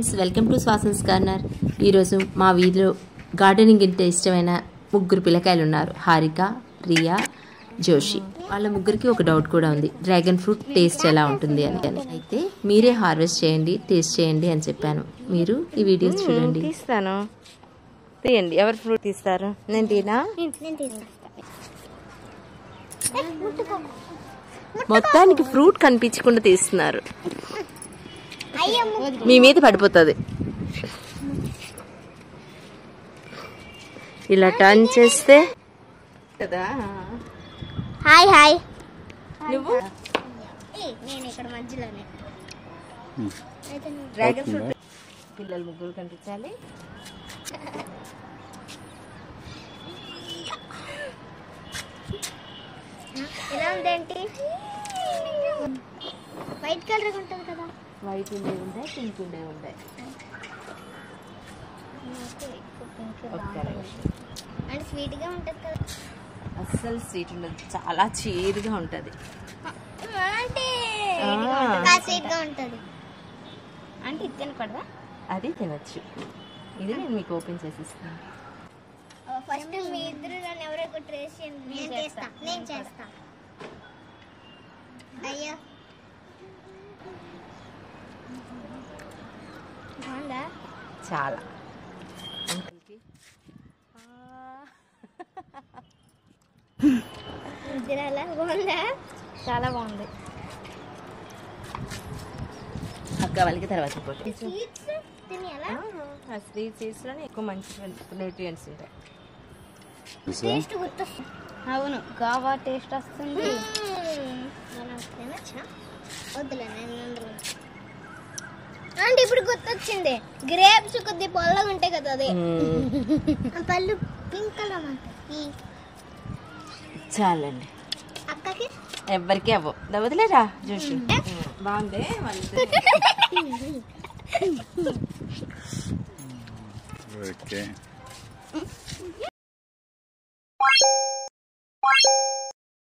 Friends welcome to Swasans corner ఈరోజు మా వీధిలో గార్డెనింగ్ అంటే ఇష్టమైన ముగ్గురు పిల్లకాయలు ఉన్నారు హారిక రియా జోషి వాళ్ళ ముగ్గురికి ఒక డౌట్ కూడా ఉంది డ్రాగన్ ఫ్రూట్ టేస్ట్ ఎలా ఉంటుంది అని అని. అయితే మీరే హార్వెస్ట్ చేయండి టేస్ట్ చేయండి అని చెప్పాను మీరు ఈ వీడియోస్ చూడండి తీస్తాను తీయండి ఎవరు ఫ్రూట్ తీస్తారు నేను తీనా నేను తీస్తా ముట్టుకో మొత్తానికి ఫ్రూట్ కనిపించకుండా తీస్తున్నారు అయ్యో మీ మీద పడిపోతుంది ఇలా టర్న్ చేస్తే కదా హాయ్ హాయ్ నువ్వు నేను ఇక్కడ మధ్యలోనే అయితే నువ్వు డ్రాగన్ ఫ్రూట్ పిల్లలు ముగ్గురు కనిపించాలి ఎలా ఉందేంటి వైట్ కలర్ ఉంటుంది కదా వైట్ ఉండే ఉంటాయి పింక్ ఉండే ఉంటాయి ఒక్క నిమిషం. అంటే స్వీట్ గా ఉంటుంది కదా అస్సలు స్వీట్ ఉండదు చాలా చేదుగా ఉంటుంది అంటే ఆ. స్వీట్ గా ఉంటుంది అంటే ఇది తినకూడదా అది తినచ్చు ఇది నేను మీకు ఓపెన్ చేసిస్తాను ఫస్ట్ మీ ఇద్దరు నన్ను ఎవరో ట్రేస్ చేయండి నేను చేస్తా నేను చేస్తా అయ్యో బాగుందా చాలా ఇద్దరాలా బాగుందా చాలా బాగుంది అక్క వాళ్ళకి తర్వాత పోటీ స్వీట్స్ తినేయాలా ఆ స్వీట్ సీడ్స్లోనే ఎక్కువ మంచి న్యూట్రియంట్స్ ఉంటాయి టేస్ట్ గుర్తొస్తుంది అవును గావా టేస్ట్ వస్తుంది మనం తినచ్చా వద్దులే నేను అందులో అంటే ఇప్పుడు గుర్తొచ్చింది గ్రేప్స్ కొద్ది పొల్లగా ఉంటాయి కదా అది ఆ పళ్ళు పింక్ కలర్ ఉంటాయి చాలండి అక్కకి ఎవ్వరికి అవ్వవు దా వదిలేరా జోషి బాగుంది ఓకే